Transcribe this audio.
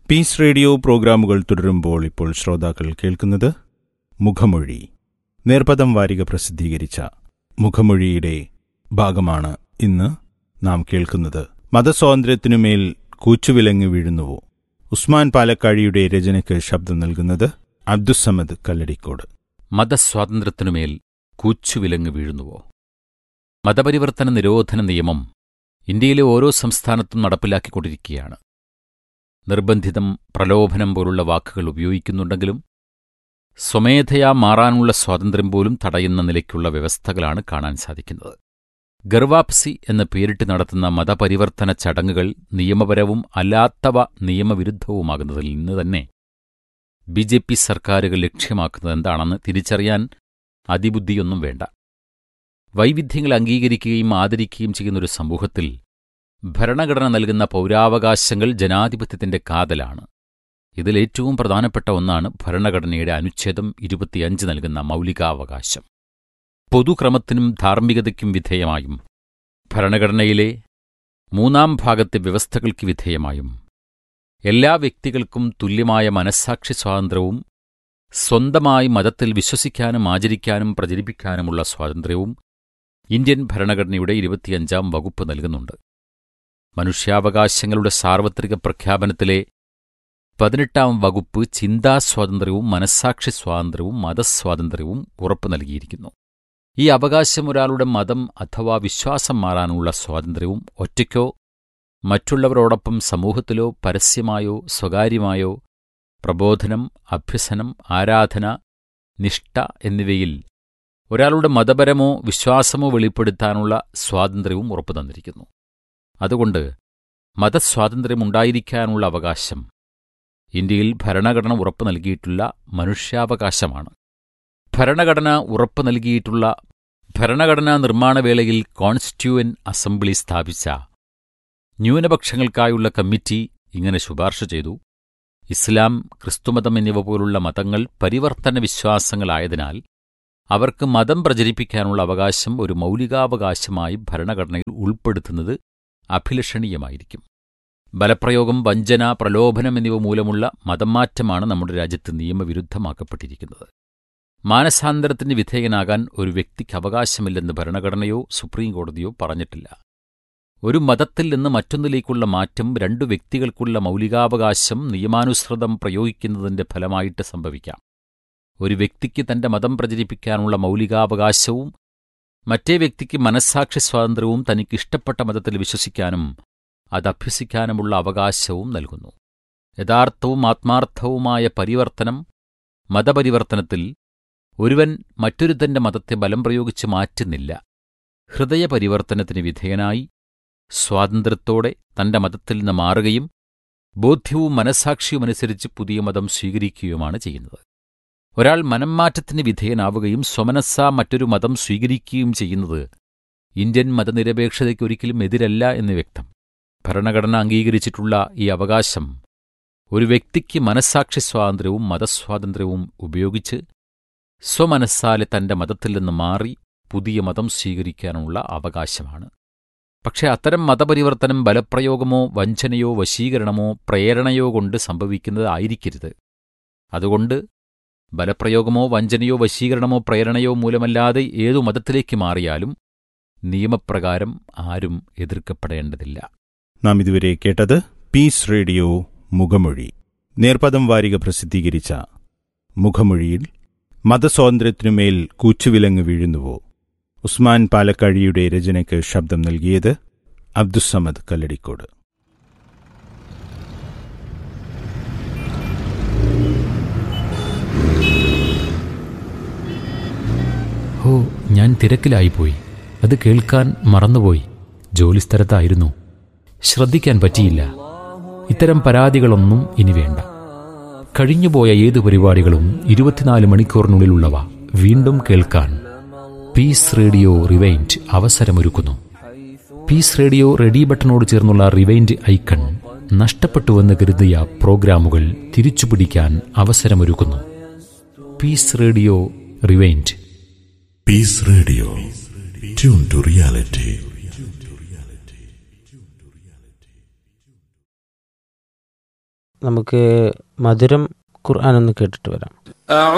Piece radio പ്രോഗ്രാമുകൾ തുടരുമ്പോൾ ഇപ്പോൾ ശ്രോതാക്കൾ കേൾക്കുന്നത് മുഖമൊഴി നേർപദം വാരിക പ്രസിദ്ധീകരിച്ച മുഖമൊഴിയുടെ ഭാഗമാണ് ഇന്ന് നാം കേൾക്കുന്നത് മതസ്വാതന്ത്ര്യത്തിനുമേൽ കൂച്ചുവിലങ്ങ് വീഴുന്നുവോ ഉസ്മാൻ പാലക്കാഴിയുടെ രചനയ്ക്ക് ശബ്ദം നൽകുന്നത് അബ്ദുസമദ് കല്ലടിക്കോട് മതസ്വാതന്ത്ര്യത്തിനുമേൽ കൂച്ചുവിലങ്ങ് വീഴുന്നുവോ മതപരിവർത്തന നിരോധന നിയമം ഇന്ത്യയിലെ ഓരോ സംസ്ഥാനത്തും നടപ്പിലാക്കിക്കൊണ്ടിരിക്കുകയാണ് നിർബന്ധിതം പ്രലോഭനം പോലുള്ള വാക്കുകൾ ഉപയോഗിക്കുന്നുണ്ടെങ്കിലും സ്വമേധയാ മാറാനുള്ള സ്വാതന്ത്ര്യം പോലും തടയുന്ന നിലയ്ക്കുള്ള വ്യവസ്ഥകളാണ് കാണാൻ സാധിക്കുന്നത് ഗർവാപ്സി എന്ന് പേരിട്ട് നടത്തുന്ന മതപരിവർത്തന ചടങ്ങുകൾ നിയമപരവും അല്ലാത്തവ നിയമവിരുദ്ധവുമാകുന്നതിൽ നിന്ന് തന്നെ ബി ജെ പി സർക്കാരുകൾ ലക്ഷ്യമാക്കുന്നത് എന്താണെന്ന് തിരിച്ചറിയാൻ അതിബുദ്ധിയൊന്നും വേണ്ട വൈവിധ്യങ്ങൾ അംഗീകരിക്കുകയും ആദരിക്കുകയും ചെയ്യുന്നൊരു സമൂഹത്തിൽ ഭരണഘടന നൽകുന്ന പൗരാവകാശങ്ങൾ ജനാധിപത്യത്തിന്റെ കാതലാണ് ഇതിലേറ്റവും പ്രധാനപ്പെട്ട ഒന്നാണ് ഭരണഘടനയുടെ അനുച്ഛേദം ഇരുപത്തിയഞ്ച് നൽകുന്ന മൗലികാവകാശം പൊതുക്രമത്തിനും ധാർമ്മികതയ്ക്കും വിധേയമായും ഭരണഘടനയിലെ മൂന്നാം ഭാഗത്തെ വ്യവസ്ഥകൾക്ക് വിധേയമായും എല്ലാ വ്യക്തികൾക്കും തുല്യമായ മനസ്സാക്ഷി സ്വാതന്ത്ര്യവും സ്വന്തമായി മതത്തിൽ വിശ്വസിക്കാനും ആചരിക്കാനും പ്രചരിപ്പിക്കാനുമുള്ള സ്വാതന്ത്ര്യവും ഇന്ത്യൻ ഭരണഘടനയുടെ ഇരുപത്തിയഞ്ചാം വകുപ്പ് നൽകുന്നുണ്ട് മനുഷ്യാവകാശങ്ങളുടെ സാർവത്രിക പ്രഖ്യാപനത്തിലെ പതിനെട്ടാം വകുപ്പ് ചിന്താസ്വാതന്ത്ര്യവും മനസ്സാക്ഷി സ്വാതന്ത്ര്യവും മതസ്വാതന്ത്ര്യവും ഉറപ്പു നൽകിയിരിക്കുന്നു ഈ അവകാശം ഒരാളുടെ മതം അഥവാ വിശ്വാസം മാറാനുള്ള സ്വാതന്ത്ര്യവും ഒറ്റയ്ക്കോ മറ്റുള്ളവരോടൊപ്പം സമൂഹത്തിലോ പരസ്യമായോ സ്വകാര്യമായോ പ്രബോധനം അഭ്യസനം ആരാധന നിഷ്ഠ എന്നിവയിൽ ഒരാളുടെ മതപരമോ വിശ്വാസമോ വെളിപ്പെടുത്താനുള്ള സ്വാതന്ത്ര്യവും ഉറപ്പു തന്നിരിക്കുന്നു അതുകൊണ്ട് മതസ്വാതന്ത്ര്യമുണ്ടായിരിക്കാനുള്ള അവകാശം ഇന്ത്യയിൽ ഭരണഘടന ഉറപ്പു നൽകിയിട്ടുള്ള മനുഷ്യാവകാശമാണ് ഭരണഘടന ഉറപ്പു നൽകിയിട്ടുള്ള ഭരണഘടനാ നിർമ്മാണവേളയിൽ കോൺസ്റ്റിറ്റ്യൂവൻ അസംബ്ലി സ്ഥാപിച്ച ന്യൂനപക്ഷങ്ങൾക്കായുള്ള കമ്മിറ്റി ഇങ്ങനെ ശുപാർശ ചെയ്തു ഇസ്ലാം ക്രിസ്തുമതം എന്നിവ പോലുള്ള മതങ്ങൾ പരിവർത്തന വിശ്വാസങ്ങളായതിനാൽ അവർക്ക് മതം പ്രചരിപ്പിക്കാനുള്ള അവകാശം ഒരു മൗലികാവകാശമായി ഭരണഘടനയിൽ ഉൾപ്പെടുത്തുന്നത് അഭിലഷണീയമായിരിക്കും ബലപ്രയോഗം വഞ്ചന പ്രലോഭനം എന്നിവ മൂലമുള്ള മതംമാറ്റമാണ് നമ്മുടെ രാജ്യത്ത് നിയമവിരുദ്ധമാക്കപ്പെട്ടിരിക്കുന്നത് മാനസാന്തരത്തിന് വിധേയനാകാൻ ഒരു വ്യക്തിക്ക് അവകാശമില്ലെന്ന് ഭരണഘടനയോ സുപ്രീം കോടതിയോ പറഞ്ഞിട്ടില്ല ഒരു മതത്തിൽ നിന്ന് മറ്റൊന്നിലേക്കുള്ള മാറ്റം രണ്ടു വ്യക്തികൾക്കുള്ള മൗലികാവകാശം നിയമാനുസൃതം പ്രയോഗിക്കുന്നതിന്റെ ഫലമായിട്ട് സംഭവിക്കാം ഒരു വ്യക്തിക്ക് തന്റെ മതം പ്രചരിപ്പിക്കാനുള്ള മൗലികാവകാശവും മറ്റേ വ്യക്തിക്ക് മനസ്സാക്ഷി സ്വാതന്ത്ര്യവും തനിക്കിഷ്ടപ്പെട്ട മതത്തിൽ വിശ്വസിക്കാനും അതഭ്യസിക്കാനുമുള്ള അവകാശവും നൽകുന്നു യഥാർത്ഥവും ആത്മാർത്ഥവുമായ പരിവർത്തനം മതപരിവർത്തനത്തിൽ ഒരുവൻ മറ്റൊരുത്തന്റെ മതത്തെ ബലം പ്രയോഗിച്ച് മാറ്റുന്നില്ല ഹൃദയപരിവർത്തനത്തിന് വിധേയനായി സ്വാതന്ത്ര്യത്തോടെ തന്റെ മതത്തിൽ നിന്ന് മാറുകയും ബോധ്യവും മനസാക്ഷിയുമനുസരിച്ച് പുതിയ മതം സ്വീകരിക്കുകയുമാണ് ചെയ്യുന്നത് ഒരാൾ മനംമാറ്റത്തിന് വിധേയനാവുകയും സ്വമനസ്സ മറ്റൊരു മതം സ്വീകരിക്കുകയും ചെയ്യുന്നത് ഇന്ത്യൻ മതനിരപേക്ഷതയ്ക്ക് ഒരിക്കലും എതിരല്ല എന്ന് വ്യക്തം ഭരണഘടന അംഗീകരിച്ചിട്ടുള്ള ഈ അവകാശം ഒരു വ്യക്തിക്ക് മനസ്സാക്ഷി സ്വാതന്ത്ര്യവും മതസ്വാതന്ത്ര്യവും ഉപയോഗിച്ച് സ്വമനസ്സാലെ തന്റെ മതത്തിൽ നിന്ന് മാറി പുതിയ മതം സ്വീകരിക്കാനുള്ള അവകാശമാണ് പക്ഷേ അത്തരം മതപരിവർത്തനം ബലപ്രയോഗമോ വഞ്ചനയോ വശീകരണമോ പ്രേരണയോ കൊണ്ട് സംഭവിക്കുന്നതായിരിക്കരുത് അതുകൊണ്ട് ബലപ്രയോഗമോ വഞ്ചനയോ വശീകരണമോ പ്രേരണയോ മൂലമല്ലാതെ ഏതു മതത്തിലേക്ക് മാറിയാലും നിയമപ്രകാരം ആരും എതിർക്കപ്പെടേണ്ടതില്ല നാം ഇതുവരെ കേട്ടത് പീസ് റേഡിയോ മുഖമൊഴി നേർപദം വാരിക പ്രസിദ്ധീകരിച്ച മുഖമൊഴിയിൽ മതസ്വാതന്ത്ര്യത്തിനുമേൽ കൂച്ചുവിലങ്ങ് വീഴുന്നുവോ ഉസ്മാൻ പാലക്കാഴിയുടെ രചനയ്ക്ക് ശബ്ദം നൽകിയത് അബ്ദുസമദ് കല്ലടിക്കോട് ഓ ഞാൻ തിരക്കിലായിപ്പോയി അത് കേൾക്കാൻ മറന്നുപോയി ജോലിസ്ഥലത്തായിരുന്നു ശ്രദ്ധിക്കാൻ പറ്റിയില്ല ഇത്തരം പരാതികളൊന്നും ഇനി വേണ്ട കഴിഞ്ഞുപോയ ഏതു പരിപാടികളും ഇരുപത്തിനാല് മണിക്കൂറിനുള്ളിലുള്ളവ വീണ്ടും കേൾക്കാൻ പീസ് റേഡിയോ റിവൈൻഡ് അവസരമൊരുക്കുന്നു പീസ് റേഡിയോ റെഡി ബട്ടണോട് ചേർന്നുള്ള റിവൈൻഡ് ഐക്കൺ നഷ്ടപ്പെട്ടുവെന്ന് കരുതിയ പ്രോഗ്രാമുകൾ തിരിച്ചുപിടിക്കാൻ അവസരമൊരുക്കുന്നു Peace Radio rewind Peace Radio. Tune to reality. നമുക്ക് മധുരം ഖുർആൻ ഒന്ന് കേട്ടിട്ട് വരാം